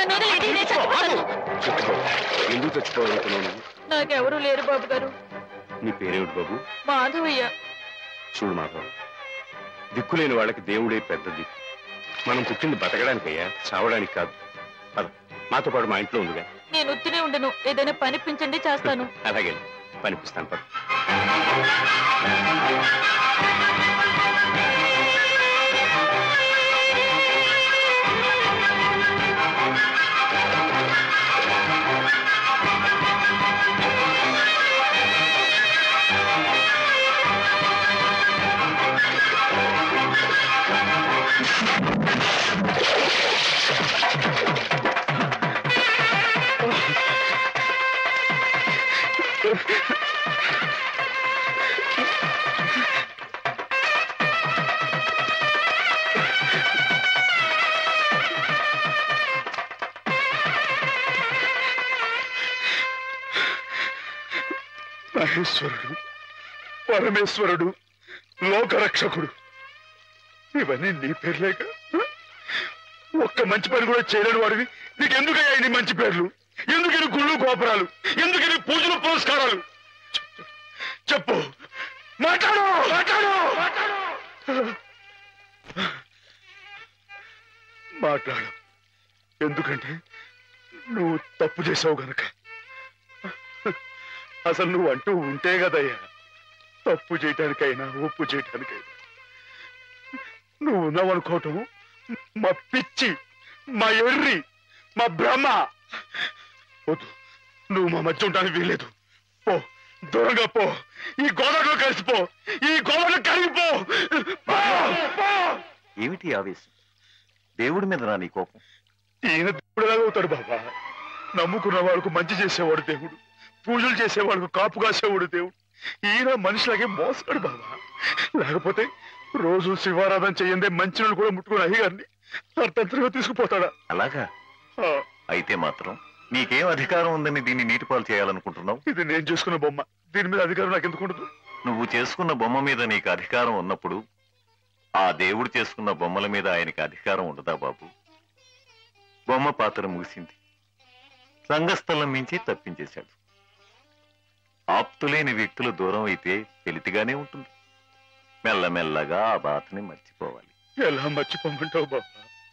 నన్ను వదిలేయండి, నేను చచ్చిపోతాను. చచ్చిపో ఎందుకు చచ్చిపోవాలనుకున్నావు నువ్వు నాకెవరూ లేరు బాబు గారు నీ పేరేమిటి బాబు మాధవయ్య చూడు మాధవ్ దిక్కులేని వాళ్ళకి దేవుడే పెద్ద దిక్కు మనం పుట్టింది బతకడానికయ్యా చావడానికి కాదు పద మాతో పాటు మా ఇంట్లో ఉందిగా నేను ఉత్తినే ఉండను ఏదైనా పనిపించండి చేస్తాను అలాగే పనిపిస్తాను పద మహేశ్వరుడు పరమేశ్వరుడు లోకరక్షకుడు ఇవన్నీ నీ పేర్లేక ఒక్క మంచి పని కూడా చేయలేని వాడివి నీకెందుకయ్యా ఇన్ని మంచి పేర్లు ఎందుకు ఇన్ని గుళ్ళు గోపురాలు ఎందుకు ఇన్ని పూజలు పురస్కారాలు చెప్పు. చెప్పు మాట్లాడు మాట్లాడు మాట్లాడు ఎందుకంటే నువ్వు తప్పు చేసావు గనక అసలు నువ్వు అంటూ ఉంటే కదయ్యా తప్పు చేయటానికైనా ఒప్పు చేయటానికైనా నువ్వు ఉన్నావు అనుకోవటం మా పిచ్చి మా ఎర్రి మా భ్రమ వద్దు నువ్వు మా మధ్య ఉండడానికి వీల్లేదు పో దూరంగా పో ఈ గోదావరిలో కలిసిపో ఈ గోదావరిలో కలిగిపో పో, పో. ఏమిటి ఆవేశం దేవుడి మీద నా నీ కోపం ఈయన దేవుడు అవుతాడు బాబా నమ్ముకున్న వాళ్ళకు మంచి చేసేవాడు దేవుడు పూజలు చేసేవాళ్ళకు కాపు కాసేవాడు దేవుడు ఈయన మనుషులకే మోసాడు బాబా లేకపోతే రోజు శివారాధన చేయందే మంచి కూడా ముట్టుకుని అయ్యగారిని అర్థంతరంగా తీసుకుపోతాడా అలాగా ఆ, అయితే మాత్రం నీకేం అధికారం ఉందని దీన్ని నీటిపాలు చేయాలనుకుంటున్నావు ఇది నేను చేసుకున్న బొమ్మ దీని మీద అధికారం నాకు ఎందుకు ఉండదు నువ్వు చేసుకున్న బొమ్మ మీద నీకు అధికారం ఉన్నప్పుడు ఆ దేవుడు చేసుకున్న బొమ్మల మీద ఆయనకి అధికారం ఉండదా బాబు బొమ్మ పాత్ర ముగిసింది రంగస్థలం మించి తప్పించేశాడు ఆప్తులేని వ్యక్తులు దూరం అయితే వెలితిగానే ఉంటుంది మెల్లమెల్లగా ఆ బాధని మర్చిపోవాలి ఎలా మర్చిపోమంటావు బాబా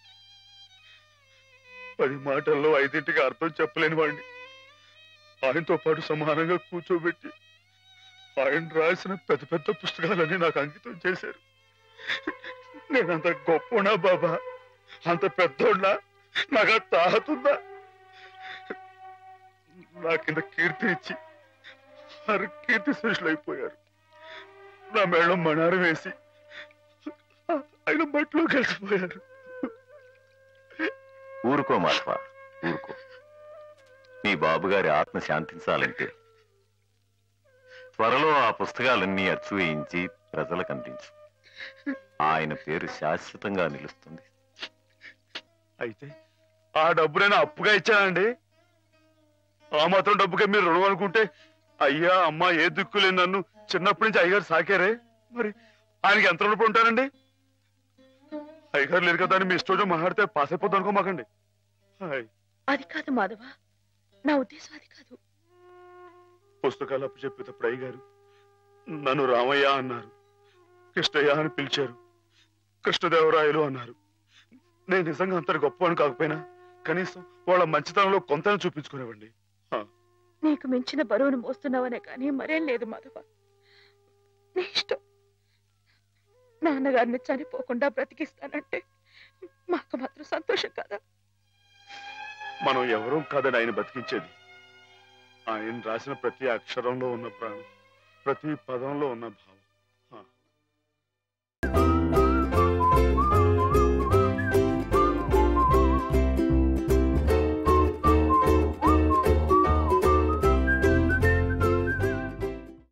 పది మాటల్లో ఐదింటికి అర్థం చెప్పలేని వాడిని ఆయనతో పాటు సమానంగా కూర్చోబెట్టి ఆయన రాసిన పెద్ద పెద్ద పుస్తకాలన్నీ నాకు అంకితం చేశారు నేనంత గొప్పనా బాబా అంత పెద్దోడ్నా నాకు ఆ తాహతుందా నా కింద కీర్తి ఇచ్చి వారు కీర్తి శిష్యులు అయిపోయారు నా మేడం మణారు వేసి ఆయన బట్టలో కలిసిపోయారు ఊరుకో మాధవ ఊరుకో నీ బాబుగారి ఆత్మ శాంతించాలంటే త్వరలో ఆ పుస్తకాలన్నీ అచ్చు వేయించి ప్రజలకు అందించు ఆయన పేరు శాశ్వతంగా నిలుస్తుంది అయితే ఆ డబ్బు నేను అప్పుగా ఇచ్చానండి ఆ మాత్రం డబ్బుకే మీరు రుణం అనుకుంటే అయ్యా అమ్మా ఏ దిక్కు లేని నన్ను చిన్నప్పటి నుంచి అయ్యగారు సాకారే మరి ఆయనకి ఎంత రుణపడి ఉంటానండి అయ్యగారు లేరు కదా అని మీ ఇష్టం మాట్లాడితే పాస్ అయిపోద్ది అనుకోమాకండి హాయ్ అది కాదు మాధవ నా ఉద్దేశం అది కాదు పుస్తకాలు అప్పు చెప్పేటప్పుడు అయ్యగారు నన్ను రామయ్య అన్నారు కృష్ణయ్య అని పిలిచారు కృష్ణదేవరాయలు అన్నారు నేను నిజంగా అంత గొప్ప అని కాకపోయినా కనీసం వాళ్ళ మంచితనంలో కొంతని చూపించుకునేవండి నీకు మించిన బరువును మోస్తున్నావనే కానీ మరేం లేదు మాధవ నీ ఇష్టం నాన్నగారిని చనిపోకుండా బ్రతికిస్తానంటే మాకు మాత్రం సంతోషం కదా మనం ఎవరూ కాదని ఆయన బతికించేది ఆయన రాసిన ప్రతి అక్షరంలో ఉన్న ప్రాణం ప్రతి పదంలో ఉన్న భావం